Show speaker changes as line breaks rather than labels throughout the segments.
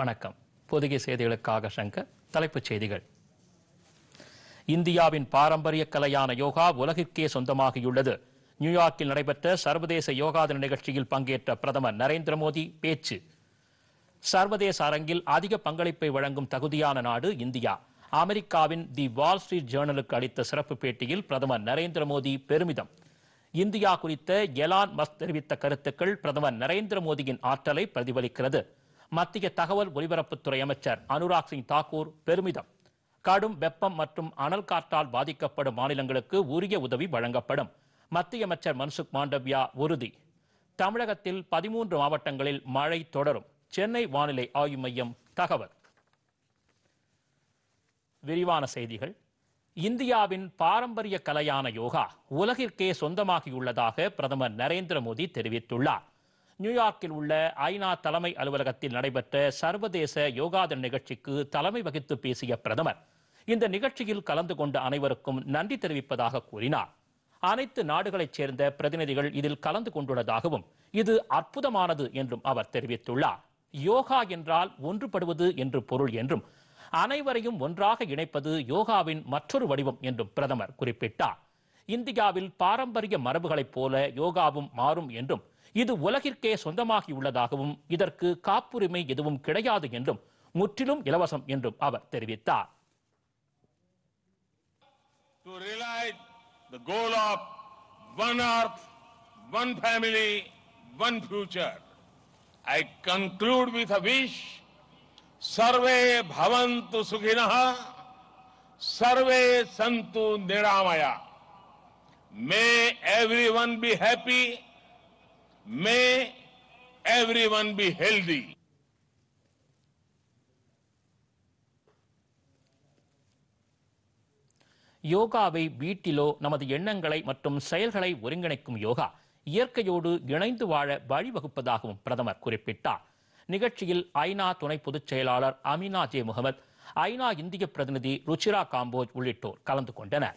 வணக்கம் பொதிகை செய்திகளுக்காக சங்கர் தலைப்புச் செய்திகள் இந்தியாவின் பாரம்பரிய கலையான யோகா உலகிற்கே சொந்தமாகியுள்ளது நியூயார்க்கில் நடைபெற்ற சர்வதேச யோகா தின நிகழ்ச்சியில் பங்கேற்ற பிரதமர் நரேந்திர மோடி பேச்சு சர்வதேச அரங்கில் அதிக பங்களிப்பை வழங்கும் தகுதியான நாடு இந்தியா அமெரிக்காவின் தி வால் ஸ்ட்ரீட் ஜேர்னலுக்கு அளித்த சிறப்பு பேட்டியில் பிரதமர் நரேந்திர மோடி பெருமிதம் இந்தியா குறித்த எலான் மஸ்க் தெரிவித்த கருத்துக்கள் பிரதமர் நரேந்திர மோடியின் ஆற்றலை பிரதிபலிக்கிறது மத்திய தகவல் ஒலிபரப்புத்துறை அமைச்சர் அனுராக் சிங் தாக்கூர் பெருமிதம் கடும் வெப்பம் மற்றும் அனல் காற்றால் பாதிக்கப்படும் மாநிலங்களுக்கு உரிய உதவி வழங்கப்படும் மத்திய அமைச்சர் மன்சுக் மாண்டவ்யா உறுதி தமிழகத்தில் பதிமூன்று மாவட்டங்களில் மழை தொடரும் சென்னை வானிலை ஆய்வு மையம் தகவல் விரிவான செய்திகள் இந்தியாவின் பாரம்பரிய கலையான யோகா உலகிற்கே சொந்தமாகியுள்ளதாக பிரதமர் நரேந்திர மோடி தெரிவித்துள்ளார் நியூயார்க்கில் உள்ள ஐநா தலைமை அலுவலகத்தில் நடைபெற்ற சர்வதேச யோகா தின நிகழ்ச்சிக்கு தலைமை வகித்து பேசிய பிரதமர் இந்த நிகழ்ச்சியில் கலந்து கொண்ட அனைவருக்கும் நன்றி தெரிவிப்பதாக கூறினார் அனைத்து நாடுகளைச் சேர்ந்த பிரதிநிதிகள் இதில் கலந்து கொண்டுள்ளதாகவும் இது அற்புதமானது என்றும் அவர் தெரிவித்துள்ளார் யோகா என்றால் ஒன்றுபடுவது என்று பொருள் என்றும் அனைவரையும் ஒன்றாக இணைப்பது யோகாவின் மற்றொரு வடிவம் என்றும் பிரதமர் குறிப்பிட்டார் இந்தியாவில் பாரம்பரிய மரபுகளைப் போல யோகாவும் மாறும் என்றும் இது உலகிற்கே சொந்தமாகியுள்ளதாகவும் இதற்கு காப்புரிமை எதுவும் கிடையாது என்றும் முற்றிலும் இலவசம் என்றும் அவர் தெரிவித்தார்
to realize the goal of one earth, one family, one future. I conclude with a wish. Sarve bhavantu sukhinah, sarve santu niramaya. May everyone be happy. May everyone be healthy.
யோகாவை வீட்டிலோ நமது எண்ணங்களை மற்றும் செயல்களை ஒருங்கிணைக்கும் யோகா இயற்கையோடு இணைந்து வாழ வழிவகுப்பதாகவும் பிரதமர் குறிப்பிட்டார் நிகழ்ச்சியில் ஐநா துணை பொதுச் செயலாளர் அமினா ஜே முகமது ஐநா இந்திய பிரதிநிதி ருச்சிரா காம்போஜ் உள்ளிட்டோர் கலந்து கொண்டனர்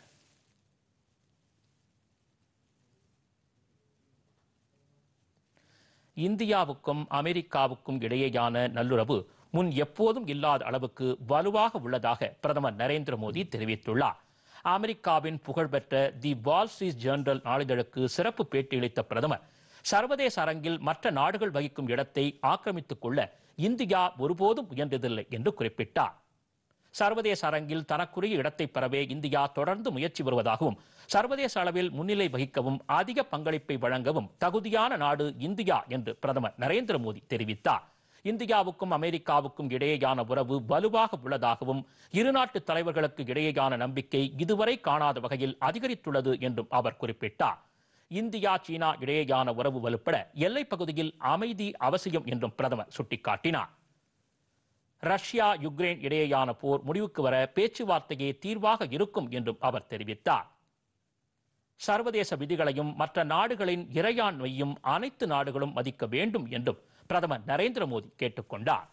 இந்தியாவுக்கும் அமெரிக்காவுக்கும் இடையேயான நல்லுறவு முன் எப்போதும் இல்லாத அளவுக்கு வலுவாக உள்ளதாக பிரதமர் நரேந்திர மோடி தெரிவித்துள்ளார் அமெரிக்காவின் புகழ்பெற்ற தி வால் ஸ்ட்ரீட் ஜேர்னல் நாளிதழுக்கு சிறப்பு பேட்டியளித்த பிரதமர் சர்வதேச அரங்கில் மற்ற நாடுகள் வகிக்கும் இடத்தை ஆக்கிரமித்துக் கொள்ள இந்தியா ஒருபோதும் முயன்றதில்லை என்று குறிப்பிட்டார் சர்வதேச அரங்கில் தனக்குரிய இடத்தை பெறவே இந்தியா தொடர்ந்து முயற்சி வருவதாகவும் சர்வதேச அளவில் முன்னிலை வகிக்கவும் அதிக பங்களிப்பை வழங்கவும் தகுதியான நாடு இந்தியா என்று பிரதமர் நரேந்திர மோடி தெரிவித்தார் இந்தியாவுக்கும் அமெரிக்காவுக்கும் இடையேயான உறவு வலுவாக உள்ளதாகவும் இரு நாட்டு தலைவர்களுக்கு இடையேயான நம்பிக்கை இதுவரை காணாத வகையில் அதிகரித்துள்ளது என்றும் அவர் குறிப்பிட்டார் இந்தியா சீனா இடையேயான உறவு வலுப்பட எல்லைப் பகுதியில் அமைதி அவசியம் என்றும் பிரதமர் சுட்டிக்காட்டினார் ரஷ்யா யுக்ரைன் இடையேயான போர் முடிவுக்கு வர பேச்சுவார்த்தையே தீர்வாக இருக்கும் என்றும் அவர் தெரிவித்தார் சர்வதேச விதிகளையும் மற்ற நாடுகளின் இறையாண்மையும் அனைத்து நாடுகளும் மதிக்க வேண்டும் என்றும் பிரதமர் நரேந்திர மோடி கேட்டுக்கொண்டார்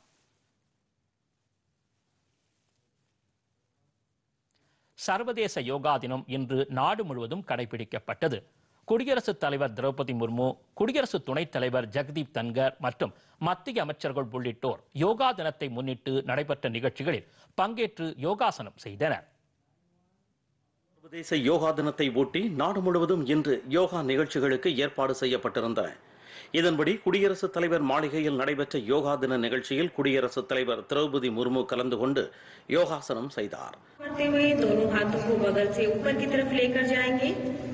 சர்வதேச யோகா தினம் இன்று நாடு முழுவதும் கடைபிடிக்கப்பட்டது குடியரசுத் தலைவர் திரௌபதி முர்மு குடியரசு துணைத் தலைவர் ஜெகதீப் தன்கர் மற்றும் மத்திய அமைச்சர்கள் உள்ளிட்டோர் யோகா தினத்தை முன்னிட்டு நடைபெற்ற நிகழ்ச்சிகளில் பங்கேற்று யோகாசனம் செய்தனர்
சர்வதேச யோகா தினத்தை ஒட்டி நாடு முழுவதும் இன்று யோகா நிகழ்ச்சிகளுக்கு ஏற்பாடு செய்யப்பட்டிருந்தன இதன்படி குடியரசுத் தலைவர் மாளிகையில் நடைபெற்ற யோகா தின நிகழ்ச்சியில் குடியரசுத் தலைவர் திரௌபதி முர்மு கலந்து கொண்டு யோகாசனம் செய்தார்
करते हुए दोनों हाथों को बगल से ऊपर की तरफ लेकर जाएंगे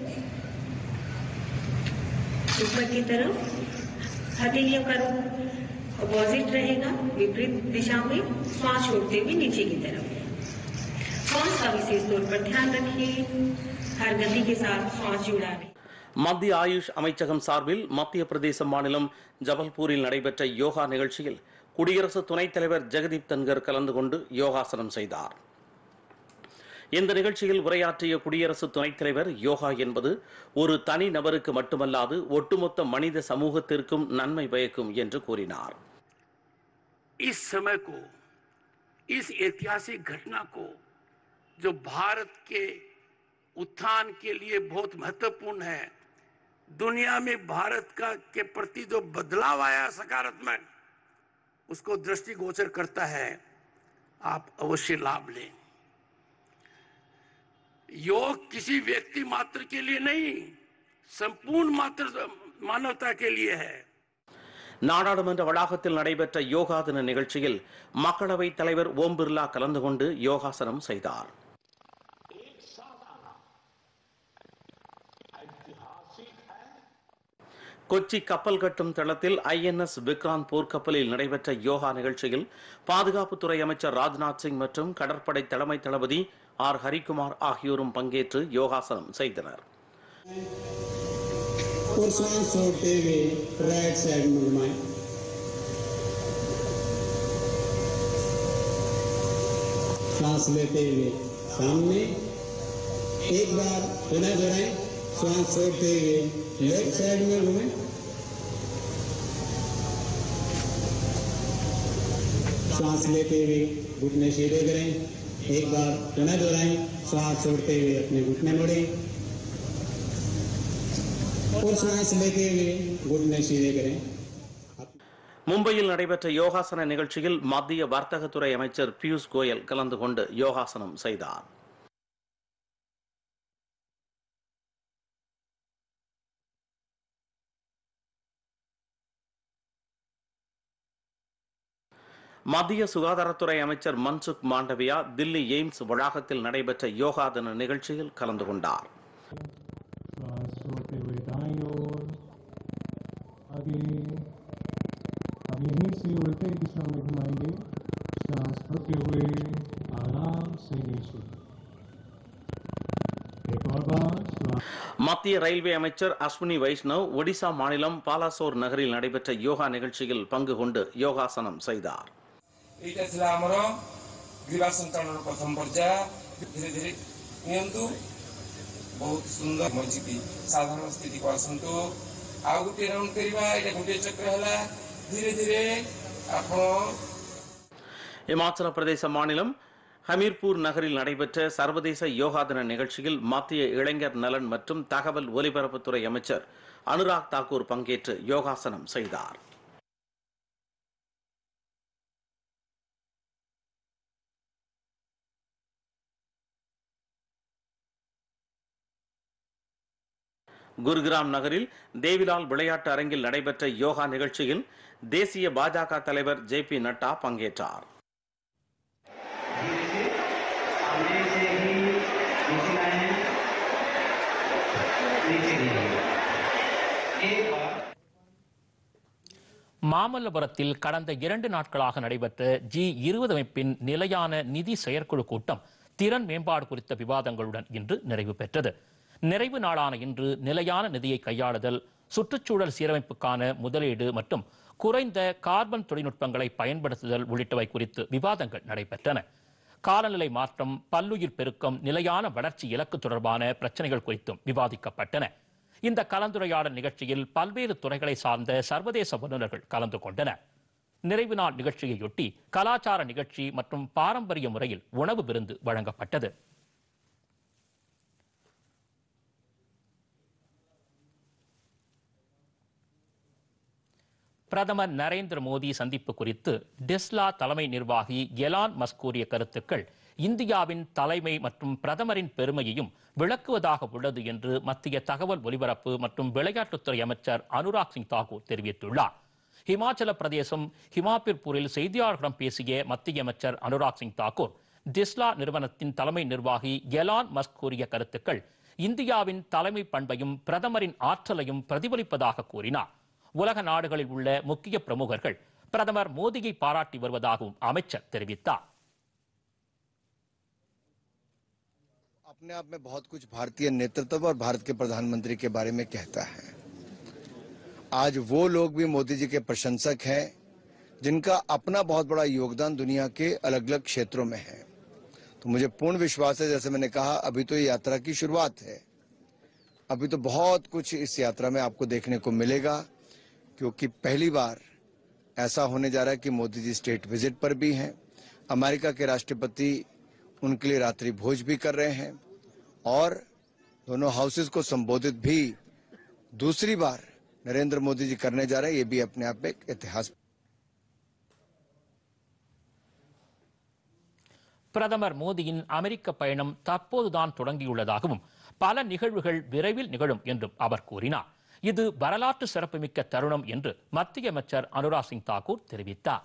ऊपर की तरफ हथेलियों का रुख अपोजिट रहेगा विपरीत दिशा में श्वास छोड़ते हुए नीचे की तरफ श्वास का विशेष तौर पर ध्यान रखिए हर गति के साथ श्वास जुड़ा रहे
மத்திய ஆயுஷ் அமைச்சகம் சார்பில் மத்திய பிரதேச மாநிலம் ஜபல்பூரில் நடைபெற்ற யோகா நிகழ்ச்சியில் குடியரசு துணைத் தலைவர் ஜெகதீப் தன்கர் கலந்து கொண்டு யோகாசனம் செய்தார் இந்த நிகழ்ச்சியில் உரையாற்றிய குடியரசு துணைத் தலைவர் யோகா என்பது ஒரு தனி நபருக்கு மட்டுமல்லாது ஒட்டுமொத்த மனித சமூகத்திற்கும் நன்மை பயக்கும் என்று கூறினார்
इस समय को इस ऐतिहासिक घटना को जो भारत के उत्थान के लिए बहुत महत्वपूर्ण है दुनिया में भारत का के प्रति जो बदलाव आया सकारात्मक उसको दृष्टिगोचर करता है आप अवश्य लाभ लें योग किसी व्यक्ति मात्र के लिए नहीं संपूर्ण मात्र मानवता के लिए है
நாடாளுமன்ற வளாகத்தில் நடைபெற்ற யோகா தின நிகழ்ச்சியில் மக்களவைத் தலைவர் ஓம் பிர்லா கலந்து கொண்டு யோகாசனம் செய்தார் கொச்சி கப்பல் கட்டும் தளத்தில் ஐஎன்எஸ் விக்ராந்த் போர்க்கப்பலில் நடைபெற்ற யோகா நிகழ்ச்சியில் பாதுகாப்புத்துறை அமைச்சர் ராஜ்நாத் சிங் மற்றும் கடற்படை தலைமை தளபதி ஆர் ஹரிகுமார் ஆகியோரும் பங்கேற்று யோகாசனம் செய்தனர்
और सांस छोड़ते हुए राइट साइड में घुमाएं सांस लेते हुए सामने एक बार पुनः दोहराएं सांस छोड़ते हुए लेफ्ट साइड में घुमाएं सांस लेते हुए घुटने सीधे करें एक बार पुनः दोहराएं सांस छोड़ते हुए अपने घुटने मोड़ें और सांस लेते हुए घुटने सीधे करें
மும்பையில் நடைபெற்ற யோகாசன நிகழ்ச்சியில் மத்திய வர்த்தகத்துறை அமைச்சர் பியூஷ் கோயல் கலந்து கொண்டு யோகாசனம் செய்தார் மத்திய சுகாதாரத்துறை அமைச்சர் மன்சுக் மாண்டவியா தில்லி எய்ம்ஸ் வளாகத்தில் நடைபெற்ற யோகா தின நிகழ்ச்சியில் கலந்து கொண்டார்
श्वास छोड़ते हुए दाईं ओर आगे अब यहीं से उल्टे दिशा में घुमाएंगे श्वास छोड़ते हुए आराम से नीचे एक और बार श्वास
மத்திய ரயில்வே அமைச்சர் அஸ்வினி வைஷ்ணவ் ஒடிசா மாநிலம் பாலாசோர் நகரில் நடைபெற்ற யோகா நிகழ்ச்சியில் பங்கு கொண்டு யோகாசனம் செய்தார்
ଏଇଟା ଥିଲା ଆମର ଗ୍ରୀବା ସନ୍ତାଣର ପ୍ରଥମ ପର୍ଯ୍ୟାୟ ଧୀରେ ଧୀରେ ନିଅନ୍ତୁ ବହୁତ ସୁନ୍ଦର ମଜିବି ସାଧାରଣ ସ୍ଥିତିକୁ ଆସନ୍ତୁ ଆଉ ଗୋଟିଏ ରାଉଣ୍ଡ କରିବା ଏଇଟା ଗୋଟିଏ ଚକ୍ର ହେଲା ଧୀରେ ଧୀରେ ଆପଣ
இமாச்சல பிரதேச மாநிலம் ஹமீர்பூர் நகரில் நடைபெற்ற சர்வதேச யோகா தின நிகழ்ச்சியில் மத்திய இளைஞர் நலன் மற்றும் தகவல் ஒலிபரப்புத்துறை அமைச்சர் அனுராக் தாக்கூர் பங்கேற்று யோகாசனம் செய்தார் குருகிராம் நகரில் தேவிலால் விளையாட்டு அரங்கில் நடைபெற்ற யோகா நிகழ்ச்சியில் தேசிய பாஜக தலைவர் ஜே பி நட்டா பங்கேற்றார்
மாமல்லபுரத்தில் கடந்த இரண்டு நாட்களாக நடைபெற்ற ஜி இருபது அமைப்பின் நிலையான நிதி செயற்குழு கூட்டம் திறன் மேம்பாடு குறித்த விவாதங்களுடன் இன்று நிறைவு பெற்றது நிறைவு நாளான இன்று நிலையான நிதியை கையாளுதல் சுற்றுச்சூழல் சீரமைப்புக்கான முதலீடு மற்றும் குறைந்த கார்பன் தொழில்நுட்பங்களை பயன்படுத்துதல் உள்ளிட்டவை குறித்து விவாதங்கள் நடைபெற்றன காலநிலை மாற்றம் பல்லுயிர் பெருக்கம் நிலையான வளர்ச்சி இலக்கு தொடர்பான பிரச்சனைகள் குறித்தும் விவாதிக்கப்பட்டன இந்த கலந்துரையாடல் நிகழ்ச்சியில் பல்வேறு துறைகளை சார்ந்த சர்வதேச வல்லுநர்கள் கலந்து கொண்டனர் நிறைவு நாள் நிகழ்ச்சியையொட்டி கலாச்சார நிகழ்ச்சி மற்றும் பாரம்பரிய முறையில் உணவு விருந்து வழங்கப்பட்டது பிரதமர் நரேந்திர மோடி சந்திப்பு குறித்து டெஸ்லா தலைமை நிர்வாகி எலான் மஸ்க் கூறிய கருத்துக்கள் இந்தியாவின் தலைமை மற்றும் பிரதமரின் பெருமையையும் விளக்குவதாக உள்ளது என்று மத்திய தகவல் ஒலிபரப்பு மற்றும் விளையாட்டுத்துறை அமைச்சர் அனுராக் சிங் தாக்கூர் தெரிவித்துள்ளார் ஹிமாச்சல பிரதேசம் ஹிமாபிர்பூரில் செய்தியாளர்களிடம் பேசிய மத்திய அமைச்சர் அனுராக் சிங் தாக்கூர் டெஸ்லா நிறுவனத்தின் தலைமை நிர்வாகி எலான் மஸ்க் கூறிய கருத்துக்கள் இந்தியாவின் தலைமை பண்பையும் பிரதமரின் ஆற்றலையும் பிரதிபலிப்பதாக கூறினார் உலக நாடுகளில் உள்ள முக்கிய பிரமுகர்கள் பிரதமர் மோடியை பாராட்டி வருவதாகவும் அமைச்சர் தெரிவித்தார்
अपने आप में बहुत कुछ भारतीय नेतृत्व और भारत के प्रधानमंत्री के बारे में कहता है आज वो लोग भी मोदी जी के प्रशंसक हैं जिनका अपना बहुत बड़ा योगदान दुनिया के अलग अलग क्षेत्रों में है तो मुझे पूर्ण विश्वास है जैसे मैंने कहा अभी तो ये यात्रा की शुरुआत है अभी तो बहुत कुछ इस यात्रा में आपको देखने को मिलेगा क्योंकि पहली बार ऐसा होने जा रहा है कि मोदी जी स्टेट विजिट पर भी हैं अमेरिका के राष्ट्रपति उनके लिए रात्रि भोज भी कर रहे हैं और दोनों हाउसेस को संबोधित भी दूसरी बार नरेंद्र मोदी जी करने जा रहे हैं ये भी अपने आप में एक इतिहास
பிரதமர் மோடியின் அமெரிக்க பயணம் தற்போதுதான் தொடங்கியுள்ளதாகவும் பல நிகழ்வுகள் விரைவில் நிகழும் என்றும் அவர் கூறினார் இது வரலாற்று சிறப்புமிக்க தருணம் என்று மத்திய அமைச்சர் அனுராக் சிங் தாக்கூர் தெரிவித்தார்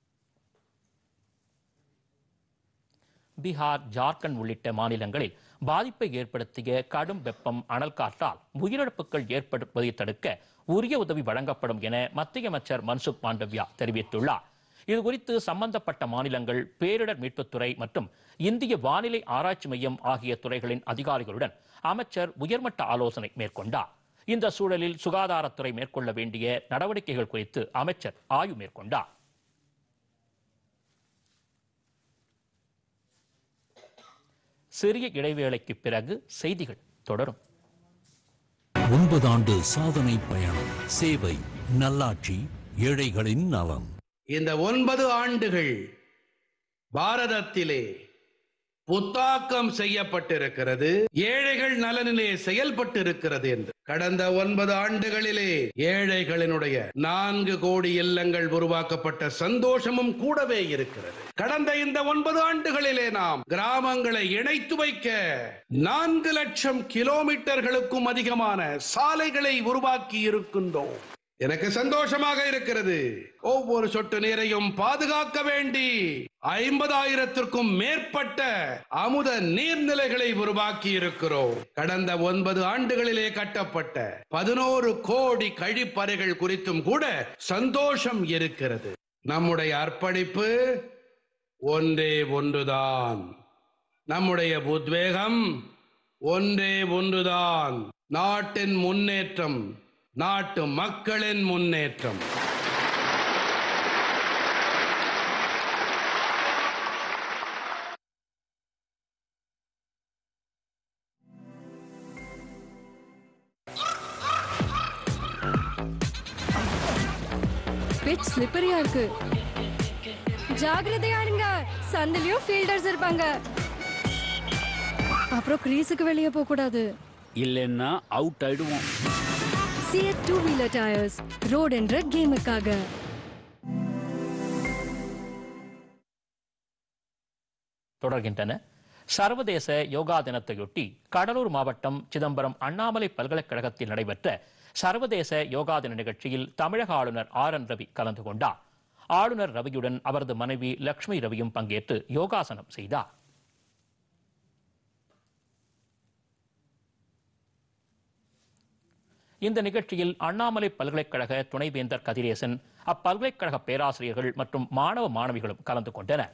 பீகார் ஜார்க்கண்ட் உள்ளிட்ட மாநிலங்களில் பாதிப்பை ஏற்படுத்திய கடும் வெப்பம் அனல் காற்றால் உயிரிழப்புகள் ஏற்படுவதை தடுக்க உரிய உதவி வழங்கப்படும் என மத்திய அமைச்சர் மன்சுக் மாண்டவ்யா தெரிவித்துள்ளார் இது குறித்து சம்பந்தப்பட்ட மாநிலங்கள் பேரிடர் மீட்புத்துறை மற்றும் இந்திய வானிலை ஆராய்ச்சி மையம் ஆகிய துறைகளின் அதிகாரிகளுடன் அமைச்சர் உயர்மட்ட ஆலோசனை மேற்கொண்டார் இந்த சூழலில் சுகாதாரத்துறை மேற்கொள்ள வேண்டிய நடவடிக்கைகள் குறித்து அமைச்சர் ஆய்வு மேற்கொண்டார் சிறிய இடைவேளைக்கு பிறகு செய்திகள் தொடரும்
ஒன்பது ஆண்டு சாதனை பயணம் சேவை நல்லாட்சி ஏழைகளின் நலம்
இந்த ஒன்பது ஆண்டுகள் பாரதத்திலே புத்தாக்கம் செய்யப்பட்டிருக்கிறது ஏழைகள் நலனிலே செயல்பட்டிருக்கிறது என்று கடந்த ஒன்பது ஆண்டுகளிலே ஏழைகளினுடைய நான்கு கோடி இல்லங்கள் உருவாக்கப்பட்ட சந்தோஷமும் கூடவே இருக்கிறது கடந்த இந்த ஒன்பது ஆண்டுகளிலே நாம் கிராமங்களை இணைத்து வைக்க நான்கு லட்சம் கிலோமீட்டர்களுக்கும் அதிகமான சாலைகளை உருவாக்கி இருக்கின்றோம் எனக்கு சந்தோஷமாக இருக்கிறது ஒவ்வொரு சொட்டு நீரையும் பாதுகாக்க வேண்டி ஐம்பதாயிரத்திற்கும் மேற்பட்ட அமுத நீர்நிலைகளை உருவாக்கி இருக்கிறோம் கடந்த ஒன்பது ஆண்டுகளிலே கட்டப்பட்ட பதினோரு கோடி கழிப்பறைகள் குறித்தும் கூட சந்தோஷம் இருக்கிறது நம்முடைய அர்ப்பணிப்பு ஒன்றே ஒன்றுதான் நம்முடைய உத்வேகம் ஒன்றே ஒன்றுதான் நாட்டின் முன்னேற்றம் நாட்டு மக்களின் முன்னேற்றம்
பிச் ஸ்லிப்பரியா இருக்கு ஜாகிரதையா இருங்க சந்திலயும் ஃபீல்டர்ஸ் இருப்பாங்க அப்புறம் கிரீஸுக்கு வெளியே போக கூடாது
இல்லைன்னா அவுட் ஆயிடுவோம்
CEAT two wheeler tyres road என்ற கேமுக்காக
தொடர்கின்றன சர்வதேச யோகா தினத்தையொட்டி கடலூர் மாவட்டம் சிதம்பரம் அண்ணாமலை பல்கலைக்கழகத்தில் நடைபெற்ற சர்வதேச யோகா தின நிகழ்ச்சியில் தமிழக ஆளுநர் ஆர் என் ரவி கலந்து கொண்டார் ஆளுநர் ரவியுடன் அவரது மனைவி லட்சுமி ரவியும் பங்கேற்று யோகாசனம் செய்தார் இந்த நிகழ்ச்சியில் அண்ணாமலை பல்கலைக்கழக துணைவேந்தர் கதிரேசன் அப்பல்கலைக்கழக பேராசிரியர்கள் மற்றும் மாணவ மாணவிகளும் கலந்து கொண்டனர்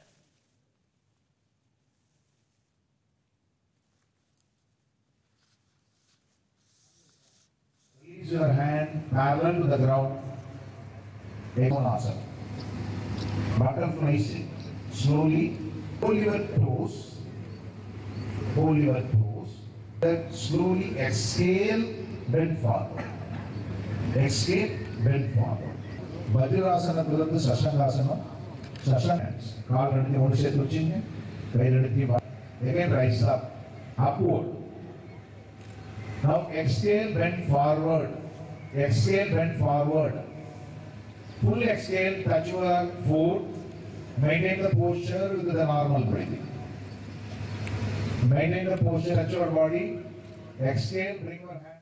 Release your hand parallel to the ground. Ekonasana. Butterfly sit. Slowly pull your toes. Pull your toes. Then slowly exhale, bend forward. Exhale, bend forward. வஜ்ராசனத்திலிருந்து சஷங்காசனம் சஷங் கால் ரெண்டு ஒன்று சேர்த்து வச்சுங்க கை ரெண்டு again rise up upward now exhale bend forward exhale bend forward full exhale touch your foot maintain the posture with the normal breathing maintain the posture touch your body exhale bring your hand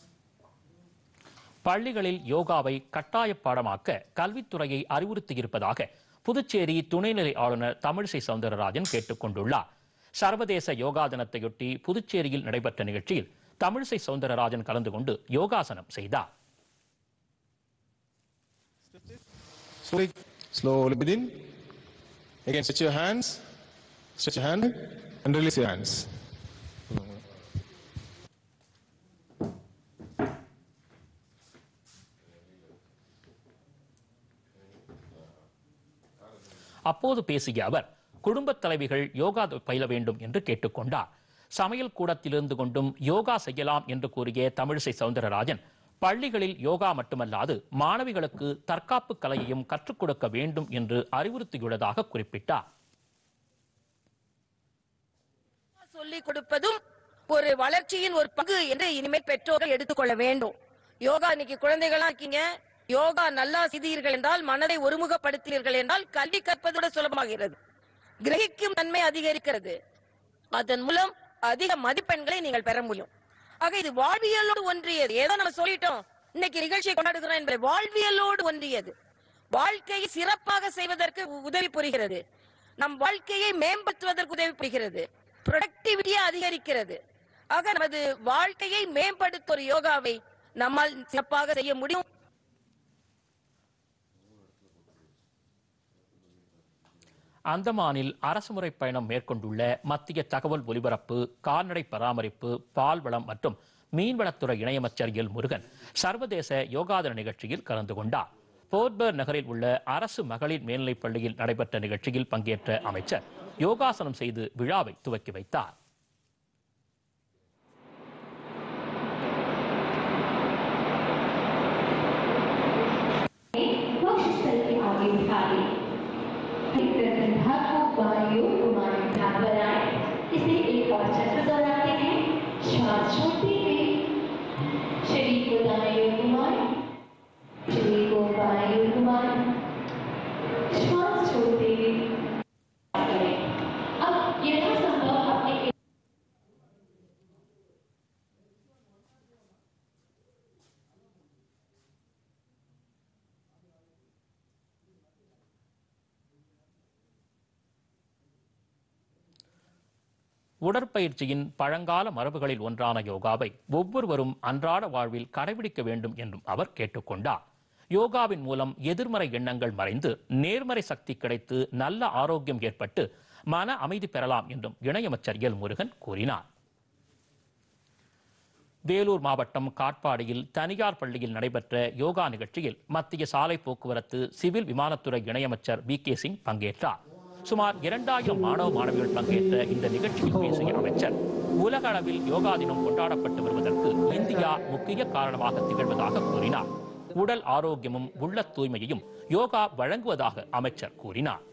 பள்ளிகளில் யோகாவை கட்டாய பாடமாக்க கல்வித்துறையை அறிவுறுத்தியிருப்பதாக புதுச்சேரி துணைநிலை ஆளுநர் தமிழிசை சவுந்தரராஜன் கேட்டுக் கொண்டுள்ளார் சர்வதேச யோகா தினத்தையொட்டி புதுச்சேரியில் நடைபெற்ற நிகழ்ச்சியில் தமிழிசை சவுந்தரராஜன் கலந்து கொண்டு யோகாசனம் செய்தார்
Slowly, slowly breathe in. Again, stretch your hands. Stretch your hand and release your hands.
அப்போது பேசிய அவர் குடும்பத் தலைவிகள் யோகா பயில வேண்டும் என்று கேட்டுக்கொண்டார் சமையல் கூடத்திலிருந்து கொண்டும் யோகா செய்யலாம் என்று கூறிய தமிழிசை சவுந்தரராஜன் பள்ளிகளில் யோகா மட்டுமல்லாது மாணவிகளுக்கு தற்காப்பு கலையையும் கற்றுக் கொடுக்க வேண்டும் என்று அறிவுறுத்தியுள்ளதாக குறிப்பிட்டார்
சொல்லிக் கொடுப்பதும் ஒரு வளர்ச்சியின் ஒரு பங்கு என்று இனிமேல் பெற்றோர்கள் எடுத்துக்கொள்ள வேண்டும் யோகா இன்னைக்கு குழந்தைகளா இருக்கீங்க யோகா நல்லா செய்தீர்கள் என்றால் மனதை ஒருமுகப்படுத்தினீர்கள் என்றால் கல்வி கற்பதோட சுலபமாகிறது கிரகிக்கும் தன்மை அதிகரிக்கிறது அதன் மூலம் அதிக மதிப்பெண்களை நீங்கள் பெற முடியும் ஆக இது வாழ்வியலோடு ஒன்றியது ஏதோ நம்ம சொல்லிட்டோம் இன்னைக்கு நிகழ்ச்சியை கொண்டாடுகிறோம் என்பதை வாழ்வியலோடு ஒன்றியது வாழ்க்கையை சிறப்பாக செய்வதற்கு உ- உதவி புரிகிறது நம் வாழ்க்கையை மேம்படுத்துவதற்கு உதவி புரிகிறது ப்ரொடக்டிவிட்டியை அதிகரிக்கிறது ஆக நமது வாழ்க்கையை மேம்படுத்த ஒரு யோகாவை நம்மால் சிறப்பாக செய்ய முடியும்
அந்தமானில் அரசுமுறை பயணம் மேற்கொண்டுள்ள மத்திய தகவல் ஒலிபரப்பு கால்நடை பராமரிப்பு பால்வளம் மற்றும் மீன்வளத்துறை இணையமைச்சர் எல் முருகன் சர்வதேச யோகா தின நிகழ்ச்சியில் கலந்து கொண்டார் போர்ட்பர் நகரில் உள்ள அரசு மகளிர் மேல்நிலைப் பள்ளியில் நடைபெற்ற நிகழ்ச்சியில் பங்கேற்ற அமைச்சர் யோகாசனம் செய்து விழாவை துவக்கி வைத்தார்
वक्षस्थल के आगे उठा लें एक तरफ हाथ को बाएं ओर घुमाने हाथ बनाएं इसे एक और चक्र दोहराते हैं श्वास छोड़ते हुए शरीर को दाएं ओर घुमाएं शरीर को बाएं ओर घुमाएं श्वास छोड़ते हुए करें अब यथासंभव अपने
உடற்பயிற்சியின் பழங்கால மரபுகளில் ஒன்றான யோகாவை ஒவ்வொருவரும் அன்றாட வாழ்வில் கடைபிடிக்க வேண்டும் என்றும் அவர் கேட்டுக்கொண்டார் யோகாவின் மூலம் எதிர்மறை எண்ணங்கள் மறைந்து நேர்மறை சக்தி கிடைத்து நல்ல ஆரோக்கியம் ஏற்பட்டு மன அமைதி பெறலாம் என்றும் இணையமைச்சர் எல் முருகன் கூறினார் வேலூர் மாவட்டம் காட்பாடியில் தனியார் பள்ளியில் நடைபெற்ற யோகா நிகழ்ச்சியில் மத்திய சாலை போக்குவரத்து சிவில் விமானத்துறை இணையமைச்சர் வி கே சிங் பங்கேற்றார் சுமார் இரண்டாயிரம் மாணவ மாணவிகள் பங்கேற்ற இந்த நிகழ்ச்சியில் பேசிய அமைச்சர் உலக அளவில் யோகா தினம் கொண்டாடப்பட்டு வருவதற்கு இந்தியா முக்கிய காரணமாக திகழ்வதாக கூறினார் உடல் ஆரோக்கியமும் உள்ள தூய்மையையும் யோகா வழங்குவதாக அமைச்சர் கூறினார்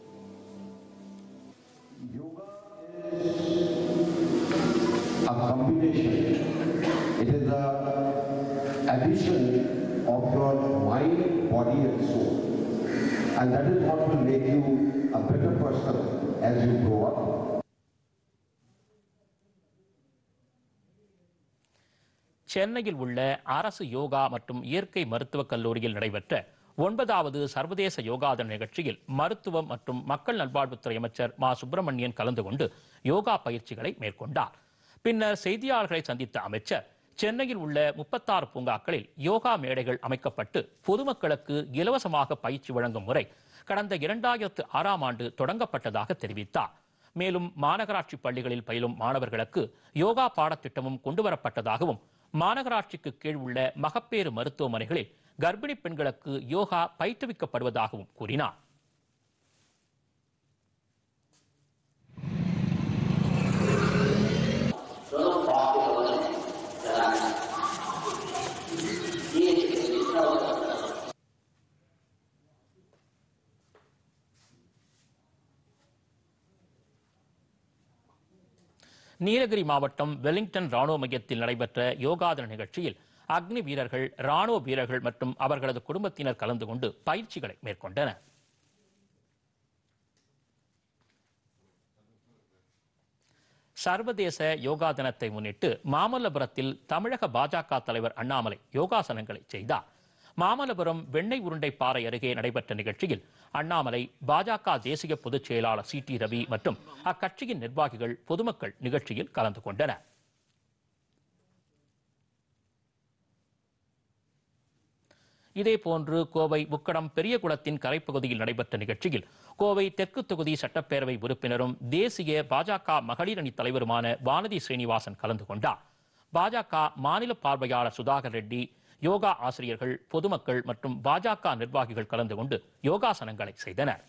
a combination. It is a addition of your mind, body and soul. And that is what will make you a better person as you grow up.
சென்னையில் உள்ள அரசு யோகா மற்றும் இயற்கை மருத்துவக் கல்லூரியில் நடைபெற்ற ஒன்பதாவது சர்வதேச யோகா தின நிகழ்ச்சியில் மருத்துவம் மற்றும் மக்கள் நல்வாழ்வுத்துறை அமைச்சர் மா சுப்பிரமணியன் கலந்து கொண்டு யோகா பயிற்சிகளை மேற்கொண்டார் பின்னர் செய்தியாளர்களை சந்தித்த அமைச்சர் சென்னையில் உள்ள முப்பத்தாறு பூங்காக்களில் யோகா மேடைகள் அமைக்கப்பட்டு பொதுமக்களுக்கு இலவசமாக பயிற்சி வழங்கும் முறை கடந்த இரண்டாயிரத்து ஆறாம் ஆண்டு தொடங்கப்பட்டதாக தெரிவித்தார் மேலும் மாநகராட்சி பள்ளிகளில் பயிலும் மாணவர்களுக்கு யோகா பாடத்திட்டமும் கொண்டுவரப்பட்டதாகவும் மாநகராட்சிக்கு கீழ் உள்ள மகப்பேறு மருத்துவமனைகளில் கர்ப்பிணி பெண்களுக்கு யோகா பயிற்றுவிக்கப்படுவதாகவும் கூறினார் நீலகிரி மாவட்டம் வெலிங்டன் ராணுவ மையத்தில் நடைபெற்ற யோகா தின நிகழ்ச்சியில் அக்னி வீரர்கள் ராணுவ வீரர்கள் மற்றும் அவர்களது குடும்பத்தினர் கலந்து கொண்டு பயிற்சிகளை மேற்கொண்டனர் சர்வதேச யோகா தினத்தை முன்னிட்டு மாமல்லபுரத்தில் தமிழக பாஜக தலைவர் அண்ணாமலை யோகாசனங்களை செய்தார் மாமல்லபுரம் வெண்ணெய் உருண்டை பாறை அருகே நடைபெற்ற நிகழ்ச்சியில் அண்ணாமலை பாஜக தேசிய பொதுச் செயலாளர் சி டி ரவி மற்றும் அக்கட்சியின் நிர்வாகிகள் பொதுமக்கள் நிகழ்ச்சியில் கலந்து கொண்டனர் இதேபோன்று கோவை உக்கடம் பெரியகுளத்தின் கரைப்பகுதியில் நடைபெற்ற நிகழ்ச்சியில் கோவை தெற்கு தொகுதி சட்டப்பேரவை உறுப்பினரும் தேசிய பாஜக மகளிர் அணி தலைவருமான வானதி ஸ்ரீனிவாசன் கலந்து கொண்டார் பாஜக மாநில பார்வையாளர் சுதாகர் ரெட்டி யோகா ஆசிரியர்கள் பொதுமக்கள் மற்றும் பாஜக நிர்வாகிகள் கலந்து கொண்டு யோகாசனங்களை செய்தனர்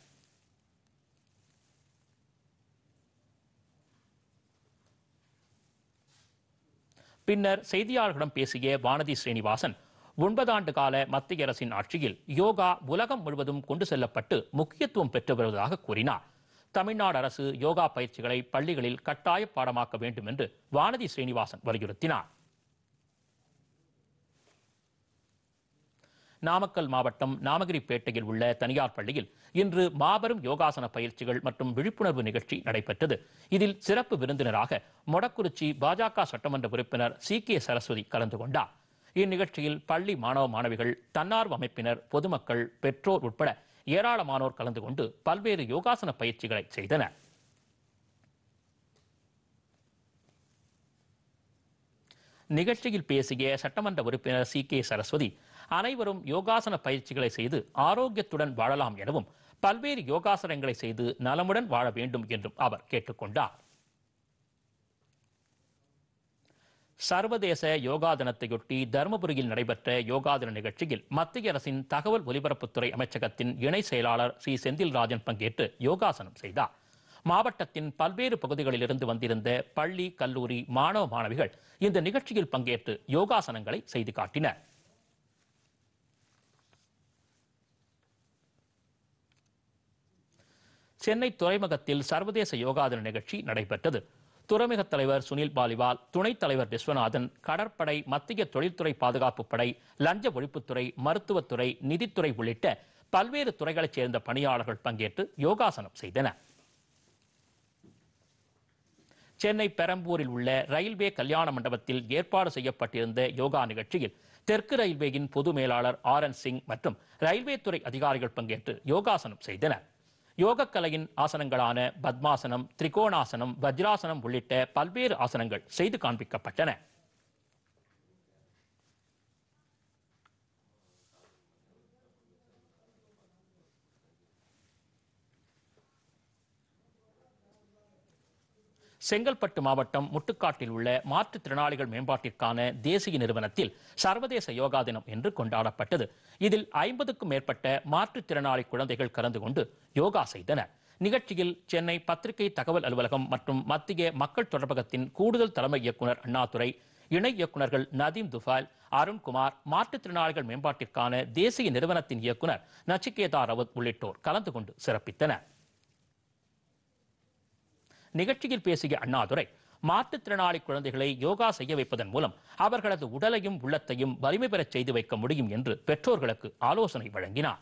பின்னர் செய்தியாளர்களிடம் பேசிய வானதி ஸ்ரீனிவாசன் ஒன்பதாண்டு கால மத்திய அரசின் ஆட்சியில் யோகா உலகம் முழுவதும் கொண்டு செல்லப்பட்டு முக்கியத்துவம் பெற்று வருவதாக கூறினார் தமிழ்நாடு அரசு யோகா பயிற்சிகளை பள்ளிகளில் கட்டாய பாடமாக்க வேண்டும் என்று வானதி ஸ்ரீனிவாசன் வலியுறுத்தினார் நாமக்கல் மாவட்டம் நாமகிரிப்பேட்டையில் உள்ள தனியார் பள்ளியில் இன்று மாபெரும் யோகாசன பயிற்சிகள் மற்றும் விழிப்புணர்வு நிகழ்ச்சி நடைபெற்றது இதில் சிறப்பு விருந்தினராக மொடக்குறிச்சி பாஜக சட்டமன்ற உறுப்பினர் சி கே சரஸ்வதி கலந்து கொண்டார் இந்நிகழ்ச்சியில் பள்ளி மாணவ மாணவிகள் தன்னார்வ அமைப்பினர் பொதுமக்கள் பெற்றோர் உட்பட ஏராளமானோர் கலந்து கொண்டு பல்வேறு யோகாசன பயிற்சிகளை செய்தனர் நிகழ்ச்சியில் பேசிய சட்டமன்ற உறுப்பினர் சி கே சரஸ்வதி அனைவரும் யோகாசன பயிற்சிகளை செய்து ஆரோக்கியத்துடன் வாழலாம் எனவும் பல்வேறு யோகாசனங்களை செய்து நலமுடன் வாழ வேண்டும் என்றும் அவர் கேட்டுக்கொண்டார் சர்வதேச யோகா தினத்தையொட்டி தருமபுரியில் நடைபெற்ற யோகா தின நிகழ்ச்சியில் மத்திய அரசின் தகவல் ஒலிபரப்புத்துறை அமைச்சகத்தின் இணை செயலாளர் சி செந்தில்ராஜன் பங்கேற்று யோகாசனம் செய்தார் மாவட்டத்தின் பல்வேறு பகுதிகளிலிருந்து வந்திருந்த பள்ளி கல்லூரி மாணவ மாணவிகள் இந்த நிகழ்ச்சியில் பங்கேற்று யோகாசனங்களை செய்து காட்டினர் சென்னை துறைமுகத்தில் சர்வதேச யோகா தின நிகழ்ச்சி நடைபெற்றது துறைமுக தலைவர் சுனில் பாலிவால் துணைத் தலைவர் விஸ்வநாதன் கடற்படை மத்திய தொழில்துறை பாதுகாப்பு படை லஞ்ச ஒழிப்புத்துறை மருத்துவத்துறை நிதித்துறை உள்ளிட்ட பல்வேறு துறைகளைச் சேர்ந்த பணியாளர்கள் பங்கேற்று யோகாசனம் செய்தனர் சென்னை பெரம்பூரில் உள்ள ரயில்வே கல்யாண மண்டபத்தில் ஏற்பாடு செய்யப்பட்டிருந்த யோகா நிகழ்ச்சியில் தெற்கு ரயில்வேயின் பொது மேலாளர் ஆர் என் சிங் மற்றும் ரயில்வே துறை அதிகாரிகள் பங்கேற்று யோகாசனம் செய்தனர் யோகக்கலையின் ஆசனங்களான பத்மாசனம் திரிகோணாசனம் வஜ்ராசனம் உள்ளிட்ட பல்வேறு ஆசனங்கள் செய்து காண்பிக்கப்பட்டன செங்கல்பட்டு மாவட்டம் முட்டுக்காட்டில் உள்ள மாற்றுத்திறனாளிகள் மேம்பாட்டிற்கான தேசிய நிறுவனத்தில் சர்வதேச யோகா தினம் என்று கொண்டாடப்பட்டது இதில் ஐம்பதுக்கும் மேற்பட்ட மாற்றுத்திறனாளி குழந்தைகள் கலந்து கொண்டு யோகா செய்தனர் நிகழ்ச்சியில் சென்னை பத்திரிகை தகவல் அலுவலகம் மற்றும் மத்திய மக்கள் தொடர்பகத்தின் கூடுதல் தலைமை இயக்குனர் அண்ணாதுரை இணை இயக்குநர்கள் நதீம் துஃபால் அருண்குமார் மாற்றுத்திறனாளிகள் மேம்பாட்டிற்கான தேசிய நிறுவனத்தின் இயக்குனர் நச்சிகேதா ரவத் உள்ளிட்டோர் கலந்து கொண்டு சிறப்பித்தனர் நிகழ்ச்சியில் பேசிய அண்ணாதுரை மாற்றுத்திறனாளி குழந்தைகளை யோகா செய்ய வைப்பதன் மூலம் அவர்களது உடலையும் உள்ளத்தையும் வலிமை பெறச் செய்து வைக்க முடியும் என்று பெற்றோர்களுக்கு ஆலோசனை வழங்கினார்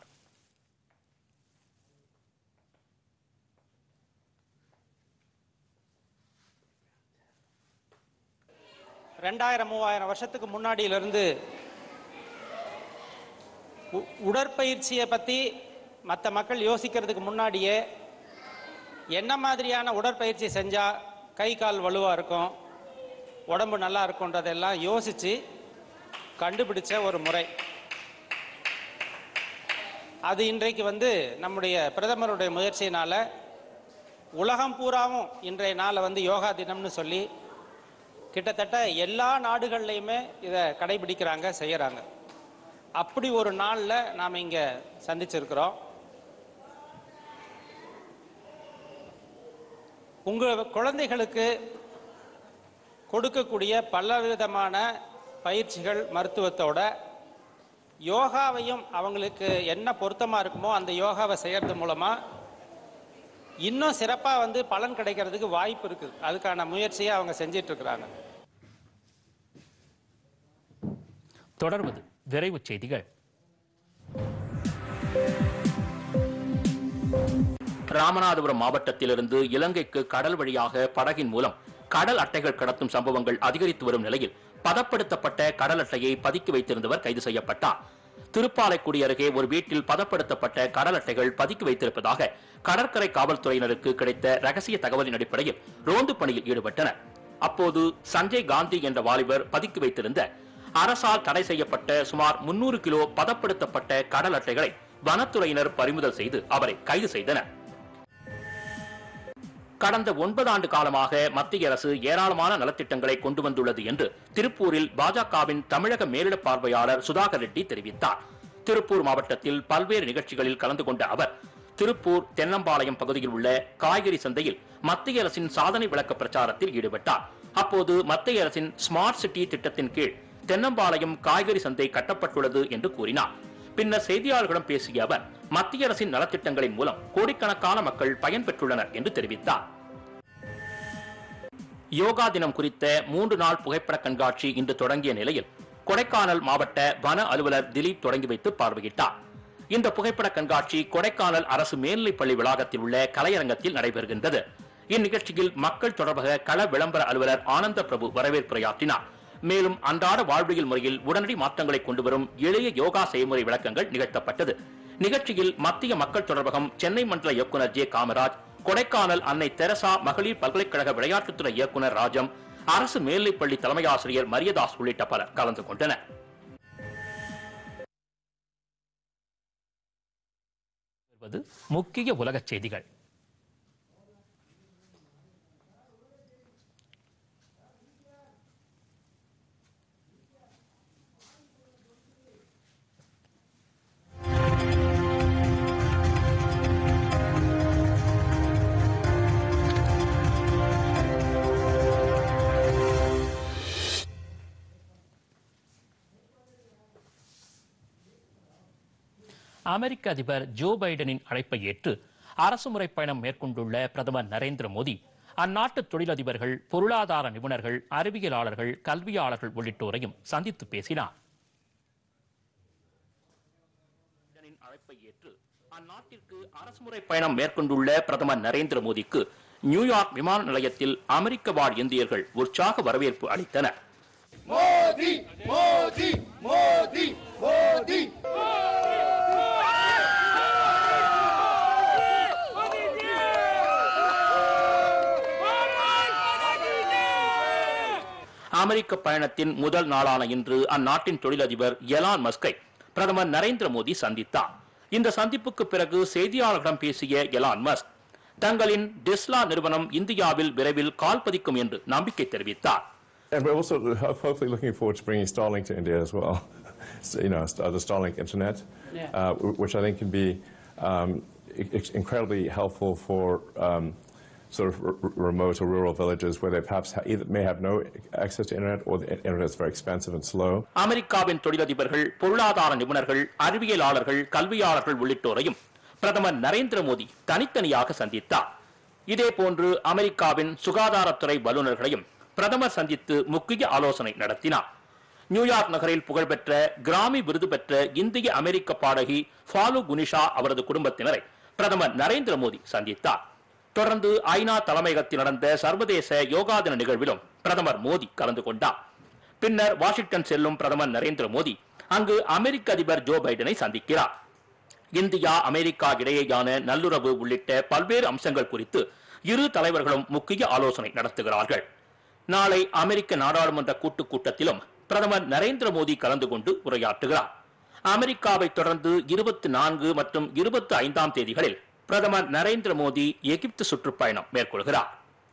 ரெண்டாயிரம் மூவாயிரம் வருஷத்துக்கு முன்னாடியிலிருந்து உ- உடற்பயிற்சியை பற்றி மற்ற மக்கள் யோசிக்கிறதுக்கு முன்னாடியே என்ன மாதிரியான உடற்பயிற்சி செஞ்சால் கை கால் வலுவாக இருக்கும் உடம்பு நல்லா இருக்குன்றதெல்லாம் யோசித்து கண்டுபிடிச்ச ஒரு முறை அது இன்றைக்கு வந்து நம்முடைய பிரதமருடைய முயற்சியினால் உலகம் பூராவும் இன்றைய நாளை வந்து யோகா தினம்னு சொல்லி கிட்டத்தட்ட எல்லா நாடுகள்லையுமே இதை கடைபிடிக்கிறாங்க செய்கிறாங்க அப்படி ஒரு நாளில் நாம் இங்கே சந்திச்சிருக்கிறோம் உங்கள் குழந்தைகளுக்கு கொடுக்கக்கூடிய பலவிதமான பயிற்சிகள் மருத்துவத்தோட யோகாவையும் அவங்களுக்கு என்ன பொருத்தமாக இருக்குமோ அந்த யோகாவை செய்கிறது மூலமாக இன்னும் சிறப்பாக வந்து பலன் கிடைக்கிறதுக்கு வாய்ப்பு இருக்குது அதுக்கான முயற்சியை அவங்க செஞ்சிட்டு இருக்கிறாங்க
தொடர்வது விரைவுச் செய்திகள் ராமநாதபுரம் மாவட்டத்திலிருந்து இலங்கைக்கு கடல் வழியாக படகின் மூலம் கடல் அட்டைகள் கடத்தும் சம்பவங்கள் அதிகரித்து வரும் நிலையில் பதப்படுத்தப்பட்ட கடல் அட்டையை பதுக்கி வைத்திருந்தவர் கைது செய்யப்பட்டார் திருப்பாலைக்குடி அருகே ஒரு வீட்டில் பதப்படுத்தப்பட்ட கடல் அட்டைகள் பதுக்கி வைத்திருப்பதாக கடற்கரை காவல்துறையினருக்கு கிடைத்த ரகசிய தகவலின் அடிப்படையில் ரோந்து பணியில் ஈடுபட்டனர் அப்போது சஞ்சய் காந்தி என்ற வாலிபர் பதுக்கி வைத்திருந்த அரசால் தடை செய்யப்பட்ட சுமார் 300 கிலோ பதப்படுத்தப்பட்ட கடல் அட்டைகளை வனத்துறையினர் பறிமுதல் செய்து அவரை கைது செய்தனர் கடந்த ஒன்பது ஆண்டு காலமாக மத்திய அரசு ஏராளமான நலத்திட்டங்களை கொண்டு வந்துள்ளது என்று திருப்பூரில் பாஜகவின் தமிழக மேலிட பார்வையாளர் சுதாகர் ரெட்டி தெரிவித்தார் திருப்பூர் மாவட்டத்தில் பல்வேறு நிகழ்ச்சிகளில் கலந்து கொண்ட அவர் திருப்பூர் தென்னம்பாளையம் பகுதியில் உள்ள காய்கறி சந்தையில் மத்திய அரசின் சாதனை விளக்க பிரச்சாரத்தில் ஈடுபட்டார் அப்போது மத்திய அரசின் ஸ்மார்ட் சிட்டி திட்டத்தின் கீழ் தென்னம்பாளையம் காய்கறி சந்தை கட்டப்பட்டுள்ளது என்று கூறினார் பின்னர் செய்தியாளர்களிடம் பேசிய அவர் மத்திய அரசின் நலத்திட்டங்களின் மூலம் கோடிக்கணக்கான மக்கள் பயன்பெற்றுள்ளனர் என்று தெரிவித்தார் யோகா தினம் குறித்த மூன்று நாள் புகைப்பட கண்காட்சி இன்று தொடங்கிய நிலையில் கொடைக்கானல் மாவட்ட வன அலுவலர் திலீப் தொடங்கி வைத்து பார்வையிட்டார் இந்த புகைப்பட கண்காட்சி கொடைக்கானல் அரசு மேல்நிலைப் பள்ளி வளாகத்தில் உள்ள கலையரங்கத்தில் நடைபெறுகின்றது இந்நிகழ்ச்சியில் மக்கள் தொடர்பக கள விளம்பர அலுவலர் ஆனந்த பிரபு வரவேற்புரையாற்றினார் மேலும் அன்றாட வாழ்வியல் முறையில் உடனடி மாற்றங்களை கொண்டுவரும் எளிய யோகா செய்முறை விளக்கங்கள் நிகழ்த்தப்பட்டது நிகழ்ச்சியில் மத்திய மக்கள் தொடர்பகம் சென்னை மண்டல இயக்குனர் ஜே காமராஜ் கொடைக்கானல் அன்னை தெரசா மகளிர் பல்கலைக்கழக விளையாட்டுத்துறை இயக்குனர் ராஜம் அரசு மேல்நிலைப்பள்ளி தலைமை ஆசிரியர் மரியதாஸ் உள்ளிட்ட பலர் கலந்து கொண்டனர் வருவது முக்கிய உலகச் செய்திகள் அமெரிக்க அதிபர் ஜோ பைடனின் அழைப்பை ஏற்று அரசுமுறை பயணம் மேற்கொண்டுள்ள பிரதமர் நரேந்திர மோடி அந்நாட்டு தொழிலதிபர்கள் பொருளாதார நிபுணர்கள் அறிவியலாளர்கள் கல்வியாளர்கள் உள்ளிட்டோரையும் சந்தித்து பேசினார் பைடனின் அழைப்பை ஏற்று அந்நாட்டிற்கு அரசுமுறை பயணம் மேற்கொண்டுள்ள பிரதமர் நரேந்திர மோடிக்கு நியூயார்க் விமான நிலையத்தில் அமெரிக்க வாழ் இந்தியர்கள் உற்சாக வரவேற்பு அளித்தனர்
மோடி மோடி மோடி மோடி
அமெரிக்க பயணத்தின் முதல் நாளான இன்று அந்நாட்டின் தொழிலதிபர் எலான் மஸ்கை பிரதமர் நரேந்திர மோடி சந்தித்தார் இந்த சந்திப்புக்கு பிறகு செய்தியாளர்களிடம் பேசிய எலான் மஸ்க் தங்களின் டெஸ்லா நிறுவனம் இந்தியாவில் விரைவில் கால் பதிக்கும் என்று நம்பிக்கை தெரிவித்தார்
And we're also ho- hopefully looking forward to bringing Starlink to India as well. So, you know, st- the Starlink internet,
Yeah.
uh, w- which I think can be um, i- i- incredibly helpful for um, sort of r- r- remote or rural villages where they perhaps ha- either may have no access to internet or the internet is very expensive and slow.
அமெரிக்காவின் தொழிலதிபர்கள் பொருளாதார நிபுணர்கள் அறிவியலாளர்கள் கல்வியாளர்கள் உள்ளிட்டோரையும் பிரதமர் நரேந்திர மோடி தனித்தனியாக சந்தித்தார் இதேபோன்று அமெரிக்காவின் சுகாதாரத்துறை வல்லுநர்களையும் பிரதமர் சந்தித்து முக்கிய ஆலோசனை நடத்தினார் நியூயார்க் நகரில் புகழ்பெற்ற கிராமி விருது பெற்ற இந்திய அமெரிக்க பாடகி ஃபாலு குனிஷா அவரது குடும்பத்தினரை பிரதமர் நரேந்திர மோடி சந்தித்தார் தொடர்ந்து ஐநா தலைமையகத்தில் நடந்த சர்வதேச யோகா தின நிகழ்விலும் பிரதமர் மோடி கலந்து கொண்டார் பின்னர் வாஷிங்டன் செல்லும் பிரதமர் நரேந்திர மோடி அங்கு அமெரிக்க அதிபர் ஜோ பைடனை சந்திக்கிறார் இந்தியா அமெரிக்கா இடையேயான நல்லுறவு உள்ளிட்ட பல்வேறு அம்சங்கள் குறித்து இரு தலைவர்களும் முக்கிய ஆலோசனை நடத்துகிறார்கள் நாளை அமெரிக்க நாடாளுமன்ற கூட்டுக் கூட்டத்திலும் பிரதமர் நரேந்திர மோடி கலந்து கொண்டு உரையாற்றுகிறார் அமெரிக்காவை தொடர்ந்து இருபத்தி நான்கு மற்றும் இருபத்தி ஐந்தாம் தேதிகளில் பிரதமர் நரேந்திர மோடி எகிப்து சுற்றுப்பயணம் மேற்கொள்கிறார்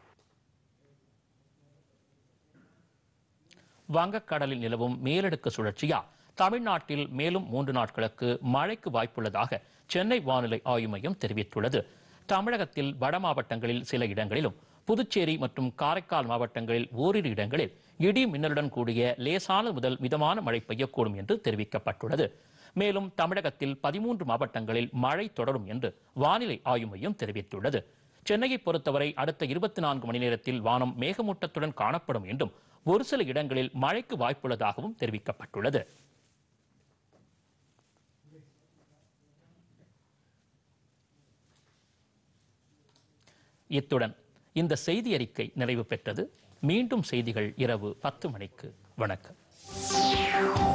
வங்கக்கடலில் நிலவும் மேலடுக்கு சுழற்சியா தமிழ்நாட்டில் மேலும் மூன்று நாட்களுக்கு மழைக்கு வாய்ப்புள்ளதாக சென்னை வானிலை ஆய்வு மையம் தெரிவித்துள்ளது தமிழகத்தில் வட மாவட்டங்களில் சில இடங்களிலும் புதுச்சேரி மற்றும் காரைக்கால் மாவட்டங்களில் ஓரிரு இடங்களில் இடி மின்னலுடன் கூடிய லேசான முதல் மிதமான மழை பெய்யக்கூடும் என்று தெரிவிக்கப்பட்டுள்ளது மேலும் தமிழகத்தில் பதிமூன்று மாவட்டங்களில் மழை தொடரும் என்று வானிலை ஆய்வு மையம் தெரிவித்துள்ளது சென்னையை பொறுத்தவரை அடுத்த இருபத்தி நான்கு மணி நேரத்தில் வானம் மேகமூட்டத்துடன் காணப்படும் என்றும் ஒரு சில இடங்களில் மழைக்கு வாய்ப்புள்ளதாகவும் தெரிவிக்கப்பட்டுள்ளது இத்துடன் இந்த செய்தி அறிக்கை நிறைவு பெற்றது மீண்டும் செய்திகள் இரவு பத்து மணிக்கு வணக்கம்